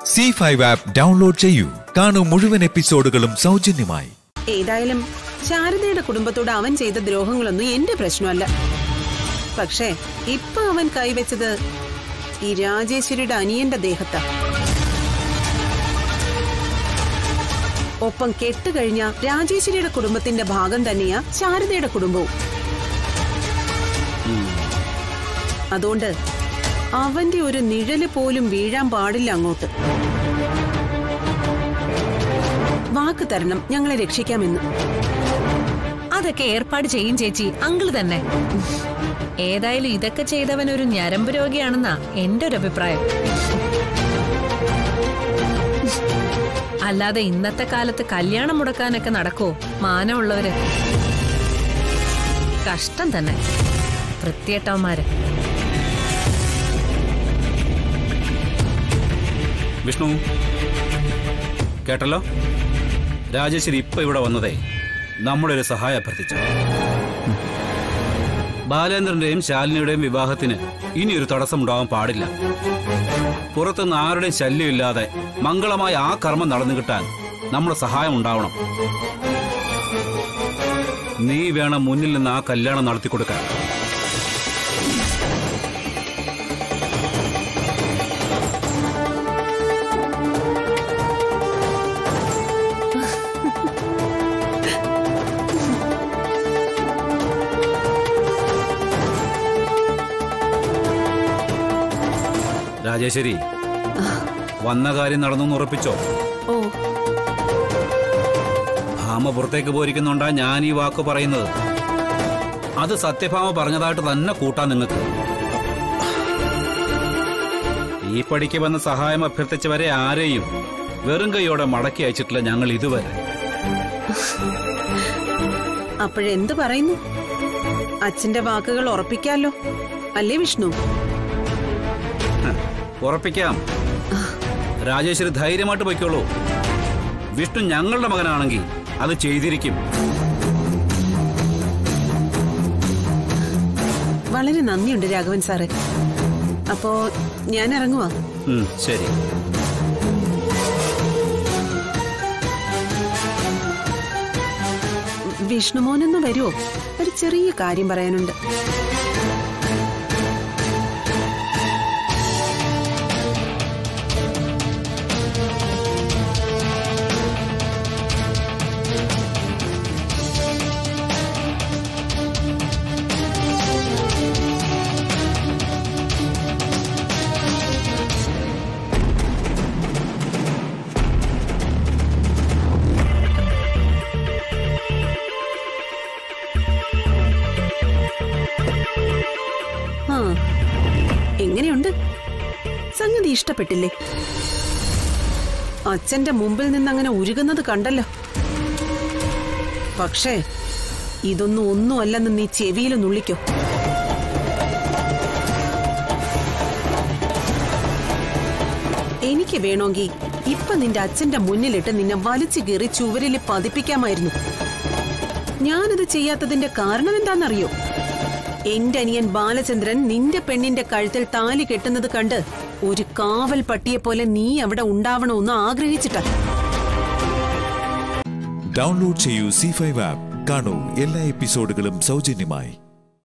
C five app download ചെയ്യൂ കാണൂ മുഴുവൻ എപ്പിസോഡുകളും സൗജന്യമായി ഏതായാലും ശാരദയുടെ കുടുംബത്തോട് അവൻ ചെയ്ത ദ്രോഹങ്ങളൊന്നും എന്റെ പ്രശ്നമല്ല പക്ഷേ ഇപ്പൊ അവൻ കൈവച്ചത് ഈ രാജേശ്വരിയുടെ അനിയന്റെ ദേഹത്താ ഒപ്പം കെട്ടുകഴിഞ്ഞ രാജേശ്വരിയുടെ കുടുംബത്തിന്റെ ഭാഗം തന്നെയാ ശാരദയുടെ കുടുംബവും അതുകൊണ്ട് അവന്റെ ഒരു നിഴല് പോലും വീഴാൻ പാടില്ല അങ്ങോട്ട് വാക്ക് തരണം ഞങ്ങളെ രക്ഷിക്കാമെന്ന് അതൊക്കെ ഏർപ്പാട് ചെയ്യും ചേച്ചി അങ്കിള് തന്നെ ഏതായാലും ഇതൊക്കെ ചെയ്തവൻ ഒരു ഞരമ്പ് രോഗിയാണെന്നാ എന്റെ ഒരു അഭിപ്രായം അല്ലാതെ ഇന്നത്തെ കാലത്ത് കല്യാണം മുടക്കാനൊക്കെ നടക്കോ മാനമുള്ളവര് കഷ്ടം തന്നെ വൃത്തിയേട്ടവന്മാര് വിഷ്ണു കേട്ടല്ലോ രാജേശ്വരി ഇപ്പൊ ഇവിടെ വന്നതേ നമ്മുടെ ഒരു സഹായം അഭ്യർത്ഥിച്ചു ബാലേന്ദ്രന്റെയും ശാലിനിയുടെയും വിവാഹത്തിന് ഇനി ഒരു തടസ്സം ഉണ്ടാവാൻ പാടില്ല പുറത്തുനിന്ന് ആരുടെയും ശല്യമില്ലാതെ മംഗളമായ ആ കർമ്മം നടന്നു കിട്ടാൻ നമ്മുടെ സഹായം ഉണ്ടാവണം നീ വേണം മുന്നിൽ നിന്ന് ആ കല്യാണം നടത്തി കൊടുക്കാൻ രാജേശ്വരി വന്ന കാര്യം നടന്നു ഉറപ്പിച്ചോ ഓ ഭാമ പുറത്തേക്ക് പോയിരിക്കുന്നുണ്ടാ ഞാൻ ഈ വാക്ക് പറയുന്നത് അത് സത്യഭാമ പറഞ്ഞതായിട്ട് തന്നെ കൂട്ടാൻ നിങ്ങൾക്ക് ഈ പടിക്ക് വന്ന സഹായം അഭ്യർത്ഥിച്ചവരെ ആരെയും വെറും കൈയോടെ മടക്കി അയച്ചിട്ടില്ല ഞങ്ങൾ ഇതുവരെ അപ്പോഴെന്ത് പറയുന്നു അച്ഛന്റെ വാക്കുകൾ ഉറപ്പിക്കാലോ അല്ലേ വിഷ്ണു ഉറപ്പിക്കാം രാജേശ്വരി ധൈര്യമായിട്ട് പൊയ്ക്കോളൂ വിഷ്ണു ഞങ്ങളുടെ മകനാണെങ്കിൽ അത് ചെയ്തിരിക്കും വളരെ നന്ദിയുണ്ട് രാഘവൻ സാറ് അപ്പോ ഞാൻ ഇറങ്ങുവാ ഉം, ശരി വിഷ്ണുമോനൊന്ന് വരുമോ ഒരു ചെറിയ കാര്യം പറയാനുണ്ട് ആ എങ്ങനെയുണ്ട് സംഗതി ഇഷ്ടപ്പെട്ടില്ലേ അച്ഛന്റെ മുമ്പിൽ നിന്ന് അങ്ങനെ ഉരുകുന്നത് കണ്ടല്ലോ പക്ഷേ ഇതൊന്നും ഒന്നുമല്ലെന്ന് നീ ചെവിയിൽ നുള്ളിക്കോ എനിക്ക് വേണമെങ്കിൽ ഇപ്പൊ നിന്റെ അച്ഛന്റെ മുന്നിലിട്ട് നിന്നെ വലിച്ചു കീറി ചുവരിൽ പതിപ്പിക്കാമായിരുന്നു ഞാനത് ചെയ്യാത്തതിന്റെ കാരണം എന്താണെന്നറിയോ എന്റെ അനിയൻ ബാലചന്ദ്രൻ നിന്റെ പെണ്ണിന്റെ കഴുത്തിൽ താലി കെട്ടുന്നത് കണ്ട് ഒരു കാവൽ പട്ടിയെ പോലെ നീ അവിടെ ഉണ്ടാവണമെന്ന് ആഗ്രഹിച്ചിട്ടാ ഡൗൺലോഡ് ചെയ്യൂ സി ഫൈവ് ആപ്പ് കാണൂ എല്ലാ എപ്പിസോഡുകളും സൗജന്യമായി